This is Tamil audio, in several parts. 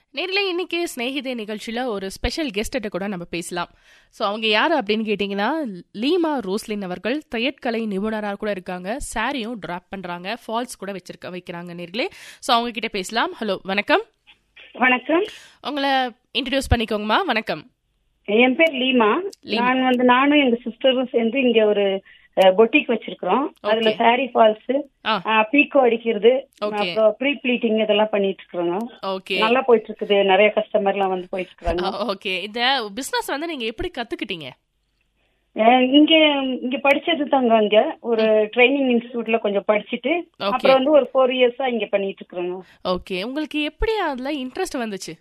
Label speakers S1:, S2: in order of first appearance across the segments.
S1: நேரிலே இன்னைக்கு ஸ்நேகிதே நிகழ்ச்சியில் ஒரு ஸ்பெஷல் கெஸ்ட்ட கூட நம்ம பேசலாம் ஸோ அவங்க யார் அப்படின்னு கேட்டிங்கன்னா லீமா ரோஸ்லின் அவர்கள் தையற்கலை நிபுணராக கூட இருக்காங்க சாரியும் ட்ராப் பண்ணுறாங்க ஃபால்ஸ் கூட வச்சிருக்க வைக்கிறாங்க நேர்களே ஸோ அவங்க கிட்ட பேசலாம் ஹலோ வணக்கம்
S2: வணக்கம்
S1: உங்களை இன்ட்ரடியூஸ் பண்ணிக்கோங்கம்மா வணக்கம்
S2: என் பேர் லீமா நான் வந்து நானும் எங்க சிஸ்டரும் சேர்ந்து இங்க ஒரு பொட்டிக் வச்சிருக்கிறோம் அதுல சாரி ஃபால்ஸ்
S1: ஆ.
S2: பீக்கோ அடிக்கிறது
S1: Okay.
S2: அப்புறம் ப்ரீ ப்ளீட்டிங் இதெல்லாம் பண்ணிட்டு இருக்கிறோங்க
S1: ஓகே
S2: நல்லா போயிட்டு இருக்குது நிறைய கஸ்டமர் எல்லாம் வந்து போயிட்டு இருக்காங்க
S1: ஓகே இந்த பிஸ்னஸ் வந்து நீங்கள் எப்படி கற்றுக்கிட்டீங்க
S2: அஹ் இங்க இங்க படிச்சது தாங்க அங்க ஒரு ட்ரைனிங் இன்ஸ்டியூட்ல கொஞ்சம் படிச்சுட்டு
S1: Okay.
S2: அப்புறம் வந்து ஒரு ஃபோர் இயர்ஸா இங்க பண்ணிட்டு இருக்கிறோங்க
S1: ஓகே உங்களுக்கு எப்படி அதில் இன்ட்ரெஸ்ட் வந்துச்சு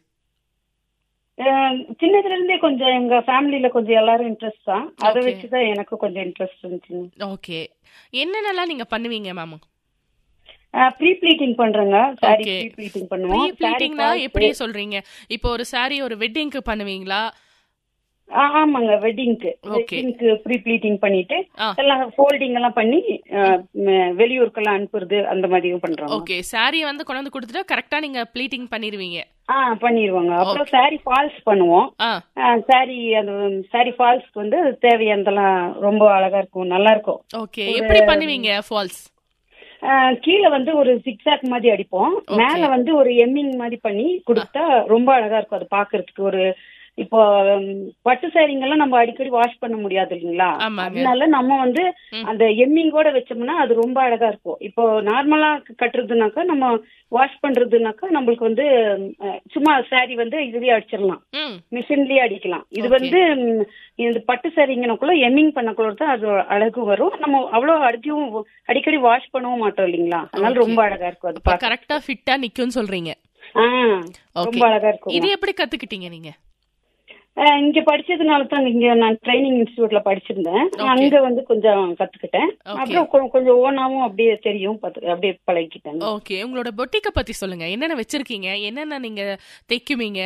S2: அஹ் சின்னதுல இருந்தே கொஞ்சம் எங்க ஃபேமிலில கொஞ்சம் எல்லாரும் இன்ட்ரெஸ்ட் தான் அதை
S1: Okay.
S2: வச்சுதான் எனக்கு கொஞ்சம் இன்ட்ரெஸ்ட் இருந்துச்சுங்க
S1: ஓகே என்னென்னலாம் நீங்கள் பண்ணுவீங்க மேம்
S2: ப்ரீ ப்ளீட்டிங் பண்றேங்க sorry
S1: Okay.
S2: Pre pleating
S1: pre
S2: பண்ணுவோம் saree
S1: ப்ளீட்டிங்னா
S2: falls.
S1: எப்படி சொல்றீங்க இப்போ ஒரு saree ஒரு வெட்டிங்க்கு பண்ணுவீங்களா
S2: ஆ, ஆமாங்க வெட்டிங்க்கு
S1: Okay.
S2: வெட்டிங்க்கு ப்ரீ ப்ளீட்டிங் பண்ணிட்டு
S1: ஆ.
S2: எல்லாம் ஃபோல்டிங் எல்லாம் பண்ணி அஹ், ம- வெளியூருக்கெல்லாம் அனுப்புறது அந்த மாதிரியும் பண்றோம்
S1: ஓகே saree வந்து கொண்டு வந்து கொடுத்துட்டா கரெக்டா நீங்க ப்ளீட்டிங் பண்ணிடுவீங்க
S2: ஆ பண்ணிடுவாங்க அப்புறம் சாரி ஃபால்ஸ் பண்ணுவோம்
S1: ஆ
S2: சாரி அந்த சாரி ஃபால்ஸ் வந்து தேவையானதெல்லாம் ரொம்ப அழகா இருக்கும் நல்லா இருக்கும்
S1: ஓகே எப்படி பண்ணுவீங்க ஃபால்ஸ்
S2: அஹ், கீழே வந்து ஒரு சிக்ஸாக் மாதிரி அடிப்போம் மேல வந்து ஒரு எம்மிங் மாதிரி பண்ணி கொடுத்தா ரொம்ப அழகா இருக்கும் அது பாக்குறதுக்கு ஒரு இப்போ ம், பட்டு சாரிங்கெல்லாம் நம்ம அடிக்கடி வாஷ் பண்ண முடியாது இல்லைங்களா
S1: ஆமாங்க.
S2: அதனால நம்ம வந்து அந்த எம்மிங்கோட வச்சோம்னா அது ரொம்ப அழகா இருக்கும் இப்போ நார்மலா கட்டுறதுனாக்கா நம்ம வாஷ் பண்றதுனாக்கா நம்மளுக்கு வந்து ம், சும்மா சாரி வந்து இதுலயே அடிச்சிடலாம்
S1: ம்
S2: மிஷின்லயே அடிக்கலாம் இது
S1: Okay.
S2: வந்து ம், இந்த பட்டு சாரிங்கனக்குள்ள எம்மிங் பண்ணக்குள்ள தான் அது அழகு வரும் நம்ம அவ்வளவு அடிக்கும் அடிக்கடி வாஷ் பண்ணவும் மாட்டோம் இல்லைங்களா அதனால ரொம்ப அழகா இருக்கும் அது பார்க்க
S1: கரெக்டா ஃபிட்டா நிக்கும்னு சொல்றீங்க
S2: ஆ,
S1: ஓகே
S2: ரொம்ப அழகா இருக்கும்
S1: இது எப்படி கத்துக்கிட்டீங்க நீங்க
S2: அஹ் இங்க படிச்சதுனால தான் இங்க நான் ட்ரைனிங் இன்ஸ்டியூட்ல படிச்சிருந்தேன் அங்க வந்து கொஞ்சம் கத்துக்கிட்டேன்
S1: Okay.
S2: அப்புறம் கொ- கொஞ்சம் ஓனாவும் அப்படியே தெரியும் பாத்து- அப்படியே பழகிக்கிட்டேன்
S1: ஓகே உங்களோட பொட்டிக்க பத்தி சொல்லுங்க என்னென்ன வச்சிருக்கீங்க என்னென்ன நீங்க தைக்குவீங்க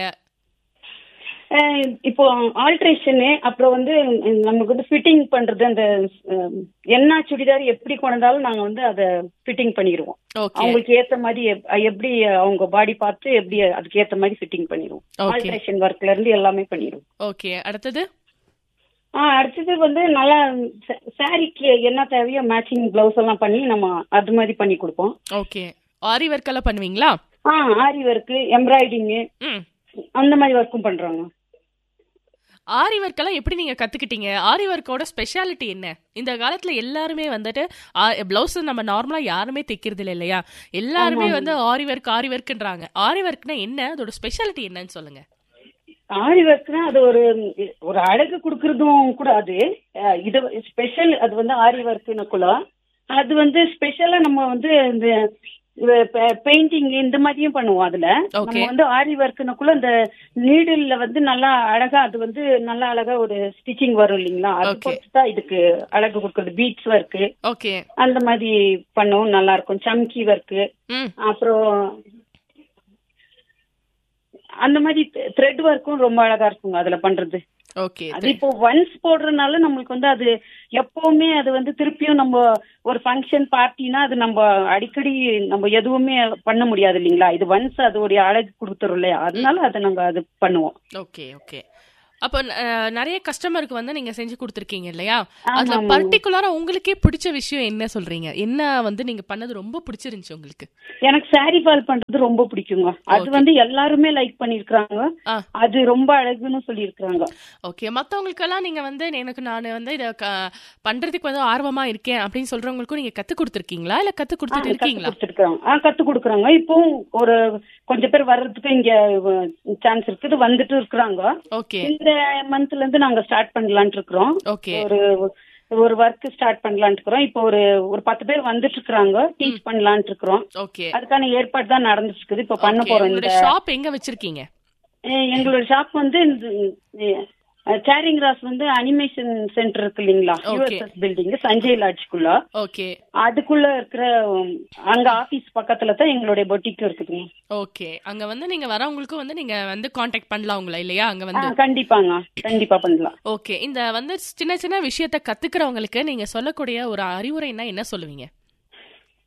S2: அஹ் இப்போ ஆல்ட்ரேஷனு அப்புறம் வந்து ம், நமக்கு வந்து ஃபிட்டிங் பண்றது அந்த அஹ், என்ன சுடிதார் எப்படி கொண்டாலும் நாங்க வந்து அதை ஃபிட்டிங் பண்ணிடுவோம்
S1: ஓகே
S2: அவங்களுக்கு ஏத்த மாதிரி எப்- எப்படி அவங்க பாடி பார்த்து எப்படி அதுக்கு ஏத்த மாதிரி ஃபிட்டிங் பண்ணிடுவோம்
S1: Okay.
S2: ஆல்ட்ரேஷன் ஒர்க்ல இருந்து எல்லாமே பண்ணிடுவோம்
S1: ஓகே அடுத்தது
S2: ஆ அடுத்தது வந்து நல்லா சாரிக்கு என்ன தேவையோ மேட்சிங் பிளவுஸ் எல்லாம் பண்ணி நம்ம அது மாதிரி பண்ணி கொடுப்போம்
S1: ஓகே ஆரி ஒர்க் எல்லாம் பண்ணுவீங்களா
S2: ஆ ஆரி ஒர்க்கு எம்ப்ராய்டிங்கு
S1: ம்
S2: அந்த மாதிரி ஒர்க்கும் பண்றாங்க
S1: ஆரி ஒர்க் எல்லாம் எப்படி நீங்க கத்துக்கிட்டீங்க ஆரி ஒர்க்கோட ஸ்பெஷாலிட்டி என்ன இந்த காலத்துல எல்லாருமே வந்துட்டு பிளவுஸ் நம்ம நார்மலா யாருமே தைக்கிறது இல்லை இல்லையா எல்லாருமே வந்து ஆரி ஒர்க் ஆரி ஒர்க்ன்றாங்க ஆரி ஒர்க்னா என்ன அதோட ஸ்பெஷாலிட்டி என்னன்னு சொல்லுங்க
S2: ஆரி ஒர்க்னா அது ஒரு ஒரு அழகு கொடுக்கறதும் கூட அது அஹ், இது ஸ்பெஷல் அது வந்து ஆரி ஒர்க்குனுக்குள்ள அது வந்து ஸ்பெஷலா நம்ம வந்து இந்த பெயிண்டிங் இந்த மாதிரியும் பண்ணுவோம் அதுல
S1: Okay.
S2: நம்ம வந்து ஆரி ஒர்க்குனுக்குள்ள இந்த நீடில்ல வந்து நல்லா அழகா அது வந்து நல்லா அழகா ஒரு ஸ்டிச்சிங் வரும் இல்லைங்களா அது
S1: Okay.
S2: பொறுத்து தான் இதுக்கு அழகு கொடுக்கறது பீட்ஸ் ஒர்க்கு
S1: ஓகே
S2: அந்த மாதிரி பண்ணவும் நல்லா இருக்கும் சம்கி ஒர்க்கு
S1: ம்
S2: அப்புறம் அந்த மாதிரி த்ரெட் ஒர்க்கும் ரொம்ப அழகா இருக்குங்க அதுல பண்றது
S1: ஓகே
S2: அது இப்போ ஒன்ஸ் போடுறதுனால நம்மளுக்கு வந்து அது எப்பவுமே அது வந்து திருப்பியும் நம்ம ஒரு ஃபங்க்ஷன் பார்ட்டினா அது நம்ம அடிக்கடி நம்ம எதுவுமே பண்ண முடியாது இல்லைங்களா இது ஒன்ஸ் அதோடைய அழகு கொடுத்துரும் இல்லையா அதனால அதை நாங்க அது பண்ணுவோம்
S1: ஓகே ஓகே அப்போ அஹ், நிறைய கஸ்டமருக்கு வந்து நீங்க செஞ்சு கொடுத்துருக்கீங்க இல்லையா
S2: ஆமா,
S1: அதுல
S2: ஆமா.
S1: பர்டிகுலரா உங்களுக்கே பிடிச்ச விஷயம் என்ன சொல்றீங்க என்ன வந்து நீங்க பண்ணது ரொம்ப பிடிச்சிருந்துச்சு உங்களுக்கு
S2: எனக்கு சாரி ஃபால் பண்றது ரொம்ப பிடிக்குங்க அது வந்து எல்லாருமே லைக் பண்ணிருக்காங்க
S1: ஆ.
S2: அது ரொம்ப அழகுன்னு சொல்லியிருக்காங்க
S1: ஓகே மத்தவங்களுக்கெல்லாம் நீங்க வந்து எனக்கு நான் வந்து இத க- பண்றதுக்கு வந்து ஆர்வமா இருக்கேன் அப்படின்னு சொல்றவங்களுக்கும் நீங்க கத்து கொடுத்துருக்கீங்களா இல்ல கத்து கொடுத்துட்டு இருக்கீங்களா
S2: கொடுத்துருக்காங்க ஆ கத்து கொடுக்குறாங்க இப்பவும் ஒரு கொஞ்சம் பேர் வர்றதுக்கு இங்க சான்ஸ் இருக்குது வந்துட்டு இருக்கிறாங்க
S1: ஓகே
S2: இந்த மந்த்ல இருந்து நாங்க ஸ்டார்ட் பண்ணலாம்னு இருக்கிறோம்
S1: ஓகே
S2: ஒரு ஒரு ஒர்க் ஸ்டார்ட் பண்ணலாம்னு இருக்கிறோம் இப்போ ஒரு ஒரு பத்து பேர் வந்துட்டு இருக்காங்க டீச் பண்ணலாம்னு இருக்கிறோம்
S1: ஓகே
S2: அதுக்கான ஏற்பாடு தான் நடந்துட்டு இருக்குது இப்போ பண்ண போறோம்
S1: உங்களோட
S2: இந்த
S1: ஷாப் எங்க வச்சிருக்கீங்க
S2: அஹ் எங்களோட ஷாப் வந்து சேரிங் ராஸ் வந்து அனிமேஷன் சென்டர் இருக்கு இல்லைங்களா
S1: Okay.
S2: யூஎஸ்எஸ் பில்டிங் சஞ்சய் லாட்ஜ்குள்ள
S1: ஓகே
S2: அதுக்குள்ள இருக்கிற உம், அங்க ஆபீஸ் பக்கத்துல தான் எங்களுடைய பொட்டிக் இருக்குதுங்க
S1: ஓகே அங்க வந்து நீங்க வரவங்களுக்கும் வந்து நீங்க வந்து காண்டாக்ட் பண்ணலாம் உங்களை இல்லையா அங்க
S2: ஆ,
S1: வந்து
S2: கண்டிப்பாங்க கண்டிப்பா பண்ணலாம்
S1: ஓகே இந்த வந்து சின்ன சின்ன விஷயத்த கத்துக்கிறவங்களுக்கு நீங்க சொல்லக்கூடிய ஒரு அறிவுரைனா என்ன சொல்லுவீங்க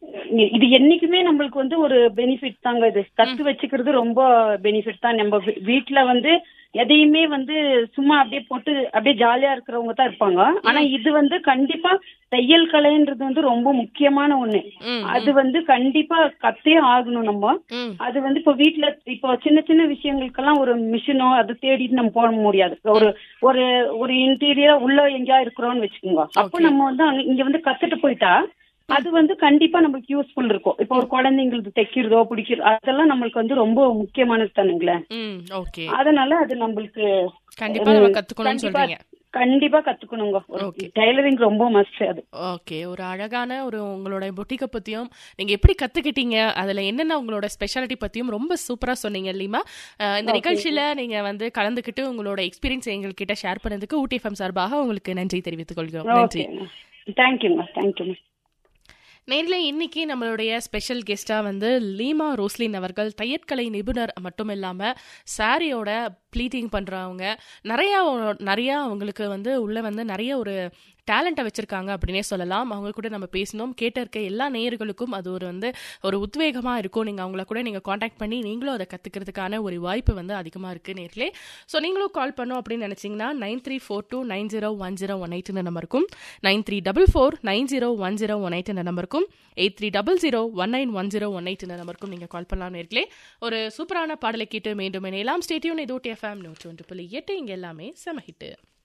S2: இ- இது என்னைக்குமே நம்மளுக்கு வந்து ஒரு பெனிஃபிட் தாங்க இது கத்து வச்சுக்கிறது ரொம்ப பெனிஃபிட் தான் நம்ம வீ- வீட்ல வந்து எதையுமே வந்து சும்மா அப்படியே போட்டு அப்படியே ஜாலியா இருக்கிறவங்க தான் இருப்பாங்க ஆனா இது வந்து கண்டிப்பா தையல் கலைன்றது வந்து ரொம்ப முக்கியமான ஒண்ணு
S1: ம்,
S2: அது வந்து கண்டிப்பா கத்தே ஆகணும் நம்ம
S1: ம்
S2: அது வந்து இப்போ வீட்ல இப்போ சின்ன சின்ன விஷயங்களுக்கெல்லாம் ஒரு மிஷினோ அது தேடிட்டு நம்ம போட முடியாது ஒரு ஒரு ஒரு இன்டீரியரா உள்ள எங்கேயா இருக்கிறோம்னு வச்சுக்கோங்க அப்போ
S1: Okay.
S2: நம்ம வந்து அங்க- இங்க வந்து கத்துட்டு போயிட்டா அது வந்து கண்டிப்பா நம்மளுக்கு யூஸ்ஃபுல் இருக்கும் இப்போ ஒரு குழந்தைங்களுக்கு தைக்கிறதோ பிடிக்கிறதோ அதெல்லாம் நம்மளுக்கு வந்து ரொம்ப முக்கியமானது தானுங்களே
S1: ம் ஓகே
S2: அதனால அது நம்மளுக்கு
S1: கண்டிப்பா நம்ம கத்துக்கணும்னு
S2: கண்டிப்பா
S1: சொல்றீங்க
S2: கண்டிப்பா கத்துக்கணுங்க
S1: Okay.
S2: டைலரிங் ரொம்ப மஸ்ட் அது
S1: ஓகே ஒரு அழகான ஒரு உங்களோட பொட்டிக்கை பத்தியும் நீங்க எப்படி கத்துக்கிட்டீங்க அதுல என்னென்ன உங்களோட ஸ்பெஷாலிட்டி பத்தியும் ரொம்ப சூப்பரா சொன்னீங்க இல்லீமா அஹ் இந்த நிகழ்ச்சியில நீங்க வந்து கலந்துக்கிட்டு உங்களோட எக்ஸ்பீரியன்ஸ் எங்ககிட்ட ஷேர் பண்ணதுக்கு ஊட்டி எஃப்எம் சார்பாக உங்களுக்கு நன்றி தெரிவித்துக் கொள்கிறோம் நன்றி
S2: ஓகே தேங்க்யூங்க தேங்க்யூ
S1: நேர்ல இன்னைக்கு நம்மளுடைய ஸ்பெஷல் கெஸ்டா வந்து லீமா ரோஸ்லின் அவர்கள் தையற்கலை நிபுணர் மட்டும் இல்லாம சாரியோட ப்ளீட்டிங் பண்றவங்க நிறைய நிறைய அவங்களுக்கு வந்து உள்ள வந்து நிறைய ஒரு டேலண்ட்டை வச்சிருக்காங்க அப்படின்னே சொல்லலாம் அவங்க கூட நம்ம பேசணும் கேட்ட இருக்க எல்லா நேயர்களுக்கும் அது ஒரு வந்து ஒரு உத்வேகமா இருக்கும் நீங்க அவங்கள கூட நீங்க காண்டாக்ட் பண்ணி நீங்களும் அதை கத்துக்கிறதுக்கான ஒரு வாய்ப்பு வந்து அதிகமா இருக்கு நேர்களே ஸோ நீங்களும் கால் பண்ணோம் அப்படின்னு நினைச்சீங்கன்னா nine three four two nine zero one zero one eight நம்பருக்கும் nine three double four nine zero one zero one eight நம்பருக்கும் eight three double zero one nine one zero one eight நம்பருக்கும் நீங்க கால் பண்ணலாம் நேர்களே ஒரு சூப்பரான பாடலை கேட்டு மீண்டும் இணையலாம் ஸ்டேடியூன் இது எஃப்எம் நூற்றி ஒன்று புள்ளி எட்டு இங்க எல்லாமே செம ஹிட்டு